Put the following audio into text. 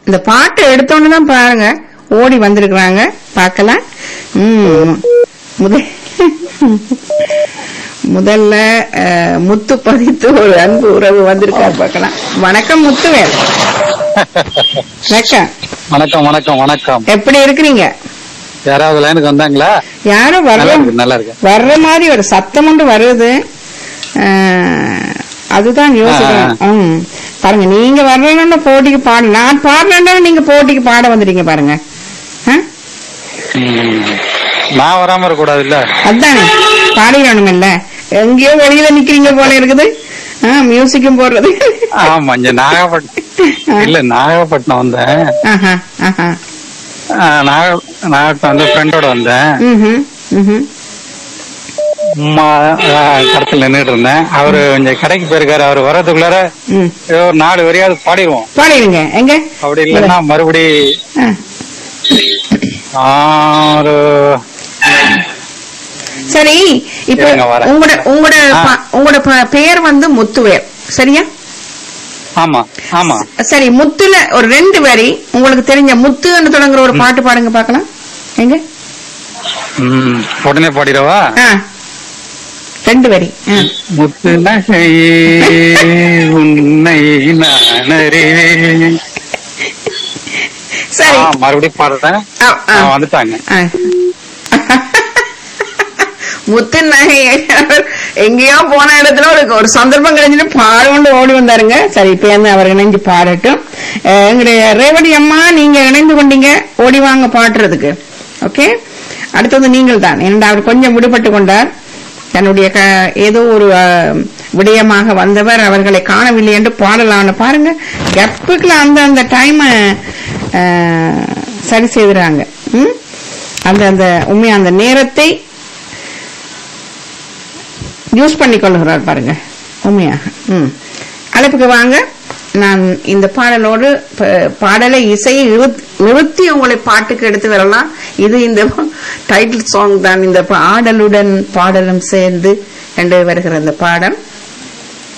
இந்த பாட்டை எடுத்தோன்னு தான் பாருங்க ஓடி வந்திருக்கிறாங்க பார்க்கலாம் ம், முதல் முதல்ல அஹ், முத்து பதித்து ஒரு அன்பு உறவு வந்திருக்காரு பார்க்கலாம் வணக்கம் முத்துவேல் வணக்கம் வணக்கம் வணக்கம் வணக்கம் எப்படி இருக்கிறீங்க யாராவது லைனுக்கு வந்தாங்களா யாரும் நல்லா வர்ற இருக்கு நல்லா இருக்கு வர்ற மாதிரி ஒரு சத்தம் ஒன்று வருது அஹ், அதுதான் யோசிக்கிறேன் ம். பாருங்க நீங்க வர்றேன்னு போட்டிக்கு பாடு நான் பாடுறேன்னா நீங்க போட்டிக்கு பாட வந்துட்டீங்க பாருங்க ஆ? ம். நான் வராம இருக்க கூடாது இல்ல அதானே பாடிடணும் இல்ல எங்கேயோ வெளியில நிக்கிறீங்க போல இருக்குது ஆ, மியூசிக்கும் போடுறது ஆமா இங்க நாகப்பட்டினம் இல்ல நாகப்பட்டினம் வந்தேன் ஆஹா, ஆஹா. ஆ, நாக நாகப்பட்டினம் வந்து ஃப்ரெண்டோட வந்தேன் ம்ஹும், ம்ஹும். அம்மா கடத்துல நின்றுட்டு இருந்தேன் அவரு இங்க கடைக்கு போயிருக்காரு அவர் வர்றதுக்குள்ளார ம். ஏதோ ஒரு நாலு வரையாவது பாடிடுவோம் பாடிடுங்க எங்க அப்படி இல்லைன்னா மறுபடி ஆ. ஆறு சரி இப்போ இருங்க, வரேன். உங்களோட உங்களோட ஆ. ப- உங்களோட ப- பெயர் வந்து முத்துவேல் சரியா ஆமா ஆமா சரி முத்துல ஒரு ரெண்டு வரி உங்களுக்கு தெரிஞ்ச முத்துன்னு தொடங்குற ஒரு பாட்டு பாடுங்க பார்க்கலாம் எங்க ம் உடனே பாடிடவா ஆ ரெண்டு வரி ஆ. முத்து நகையே உன்னை நான் அறிவேன் சரி ஆ, மறுபடியும் பாடுறேன் ஆ, ஆ. ஆ, வந்துட்டாங்க ஆ. முத்து நகை எங்கேயோ போன இடத்துல ஒரு ஒரு சந்தர்ப்பம் கிடைச்சிட்டு பாடுകൊണ്ട് ஓடி வந்தாருங்க சரி இப்ப இருந்து அவர் இணைஞ்சு பாடட்டும் அஹ் எங்களுடைய ரேவதி அம்மா நீங்க இணைந்து கொண்டீங்க ஓடி வாங்க பாடுறதுக்கு ஓகே அடுத்தது நீங்கள் தான் ஏனென்றால் அவர் கொஞ்சம் விடுபட்டு கொண்டார் தன்னுடைய க- ஏதோ ஒரு அஹ், விடயமாக வந்தவர் அவர்களை காணவில்லை என்று பாடலாம்னு பாருங்க கப்புக்குள்ள அந்த அந்த டைம் சரி செய்துறாங்க ம்? அந்த அந்த உண்மையா அந்த நேரத்தை யூஸ் பண்ணி கொள்கிறார் பாருங்க உண்மையாக ம் அழைப்புக்கு வாங்க நான் இந்த பாடலோடு ப- பாடலை இசையை நிறுத்- நிறுத்தி உங்களை பாட்டுக்கு எடுத்து வரலாம் இது இந்த டைட்டில் சாங் தான் இந்த பாடலுடன் பாடலும் சேர்ந்து என்று வருகிற அந்த பாடல்